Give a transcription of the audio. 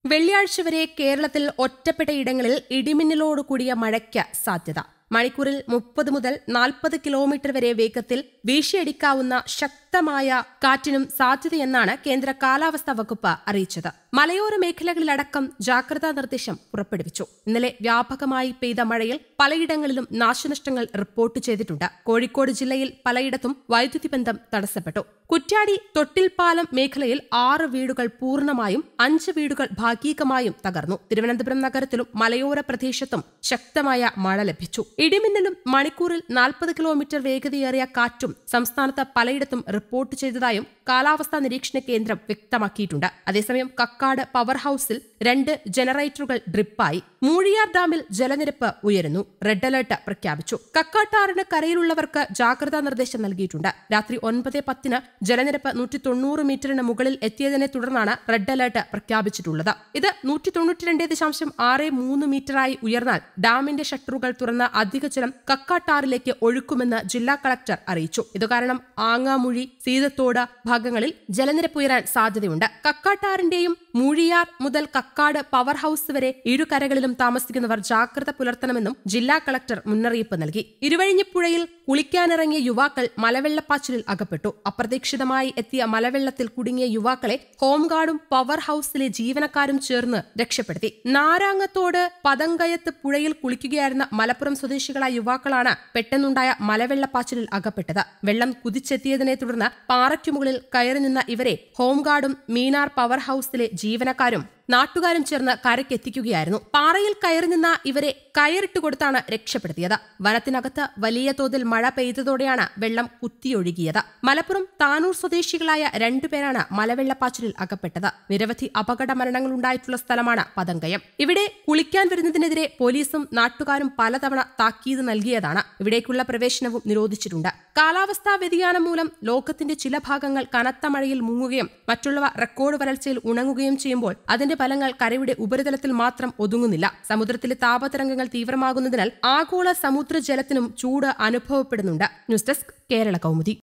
വെള്ളിയാഴ്ച വരെ കേരളത്തിൽ ഒറ്റപ്പെട്ട ഇടങ്ങളിൽ ഇടിമിന്നലോട് കൂടിയ മഴയ്ക്ക് സാധ്യത മണിക്കൂറിൽ മുപ്പത് മുതൽ നാൽപ്പത് കിലോമീറ്റർ വരെ വേഗത്തിൽ വീശിയടിക്കാവുന്ന ശക്തമായ കാറ്റിനും സാധ്യതയെന്നാണ് കേന്ദ്ര കാലാവസ്ഥാ വകുപ്പ് അറിയിച്ചത് മലയോര മേഖലകളിലടക്കം ജാഗ്രതാ നിർദ്ദേശം പുറപ്പെടുവിച്ചു ഇന്നലെ വ്യാപകമായി പെയ്ത മഴയിൽ പലയിടങ്ങളിലും നാശനഷ്ടങ്ങൾ റിപ്പോർട്ട് ചെയ്തിട്ടുണ്ട് കോഴിക്കോട് ജില്ലയിൽ പലയിടത്തും വൈദ്യുതി ബന്ധം തടസ്സപ്പെട്ടു കുറ്റ്യാടി തൊട്ടിൽപ്പാലം മേഖലയിൽ ആറ് വീടുകൾ പൂർണ്ണമായും അഞ്ച് വീടുകൾ ഭാഗികമായും തകർന്നു തിരുവനന്തപുരം നഗരത്തിലും മലയോര പ്രദേശത്തും ശക്തമായ മഴ ലഭിച്ചു ഇടിമിന്നലും മണിക്കൂറിൽ നാൽപ്പത് കിലോമീറ്റർ വേഗതയേറിയ കാറ്റും സംസ്ഥാനത്ത് പലയിടത്തും റിപ്പോർട്ട് ചെയ്തതായും കാലാവസ്ഥാ നിരീക്ഷണ കേന്ദ്രം വ്യക്തമാക്കിയിട്ടുണ്ട് അതേസമയം കക്കാട് പവർ ഹൌസിൽ രണ്ട് ജനറേറ്ററുകൾ ഡ്രിപ്പായി മൂഴിയാർ ഡാമിൽ ജലനിരപ്പ് ഉയരുന്നു റെഡ് അലർട്ട് പ്രഖ്യാപിച്ചു കക്കാട്ടാറിന് കരയിലുള്ളവർക്ക് ജാഗ്രതാ നിർദ്ദേശം നൽകിയിട്ടുണ്ട് രാത്രി ഒൻപത് പത്തിന് ജലനിരപ്പ് നൂറ്റി തൊണ്ണൂറ് മീറ്ററിന് മുകളിൽ എത്തിയതിനെ തുടർന്നാണ് റെഡ് അലർട്ട് പ്രഖ്യാപിച്ചിട്ടുള്ളത് ഇത് നൂറ്റി തൊണ്ണൂറ്റിരണ്ട് ദശാംശം ആറ് മൂന്ന് മീറ്ററായി ഉയർന്നാൽ ഡാമിന്റെ ഷട്ടറുകൾ തുറന്ന അധിക ജലം കക്കാട്ടാറിലേക്ക് ഒഴുക്കുമെന്ന് ജില്ലാ കളക്ടർ അറിയിച്ചു ഇതുകാരണം ആങ്ങാമുഴി സീതത്തോട് ഭാഗങ്ങളിൽ ജലനിരപ്പ് ഉയരാൻ സാധ്യതയുണ്ട് കക്കാട്ടാറിന്റെയും മൂഴിയാർ മുതൽ കക്കാട് പവർ ഹൌസ് വരെ ഇരുകരകളിലും താമസിക്കുന്നവർ ജാഗ്രത പുലർത്തണമെന്നും ജില്ലാ കളക്ടർ മുന്നറിയിപ്പ് നൽകി ഇരുവഴിഞ്ഞിപ്പുഴയിൽ കുളിക്കാനിറങ്ങിയ യുവാക്കൾ മലവെള്ളപ്പാച്ചിലിൽ അകപ്പെട്ടു അപ്രതീക്ഷിതമായി എത്തിയ മലവെള്ളത്തിൽ കുടുങ്ങിയ യുവാക്കളെ ഹോംഗാർഡും പവർ ഹൌസിലെ ജീവനക്കാരും ചേർന്ന് രക്ഷപ്പെടുത്തി നാരാങ്ങത്തോട് പതങ്കയത്ത് പുഴയിൽ കുളിക്കുകയായിരുന്ന മലപ്പുറം സ്വദേശികളായ യുവാക്കളാണ് പെട്ടെന്നുണ്ടായ മലവെള്ളപ്പാച്ചിലിൽ അകപ്പെട്ടത് വെള്ളം കുതിച്ചെത്തിയതിനെ തുടർന്ന് പാറയ്ക്കുമുകളിൽ കയറി നിന്ന ഇവരെ ഹോംഗാർഡും മീനാർ പവർ ഹൌസിലെ ജീവനക്കാരും നാട്ടുകാരും ചേർന്ന് കരയ്ക്കെത്തിക്കുകയായിരുന്നു പാറയിൽ കയറി നിന്ന ഇവരെ കയറിട്ട് കൊടുത്താണ് രക്ഷപ്പെടുത്തിയത് വനത്തിനകത്ത് വലിയ തോതിൽ മഴ പെയ്തതോടെയാണ് വെള്ളം കുത്തിയൊഴുകിയത് മലപ്പുറം താനൂർ സ്വദേശികളായ രണ്ടുപേരാണ് മലവെള്ളപ്പാച്ചിലിൽ അകപ്പെട്ടത് നിരവധി അപകട മരണങ്ങൾ ഉണ്ടായിട്ടുള്ള സ്ഥലമാണ് പതങ്കയം ഇവിടെ കുളിക്കാൻ വരുന്നതിനെതിരെ പോലീസും നാട്ടുകാരും പലതവണ താക്കീത് നൽകിയതാണ് ഇവിടേക്കുള്ള പ്രവേശനവും നിരോധിച്ചിട്ടുണ്ട് കാലാവസ്ഥാ വ്യതിയാനം മൂലം ലോകത്തിന്റെ ചില ഭാഗങ്ങൾ കനത്ത മഴയിൽ മുങ്ങുകയും മറ്റുള്ളവ റെക്കോർഡ് വരൾച്ചയിൽ ഉണങ്ങുകയും ചെയ്യുമ്പോൾ അതിന്റെ ഫലങ്ങൾ കരയുടെ ഉപരിതലത്തിൽ മാത്രം ഒതുങ്ങുന്നില്ല സമുദ്രത്തിലെ താപതരംഗങ്ങൾ തീവ്രമാകുന്നതിനാൽ ആഗോള സമുദ്രജലത്തിനും ചൂട് അനുഭവപ്പെടുന്നുണ്ട് ന്യൂസ് ഡെസ്ക് കേരള കൗമുദി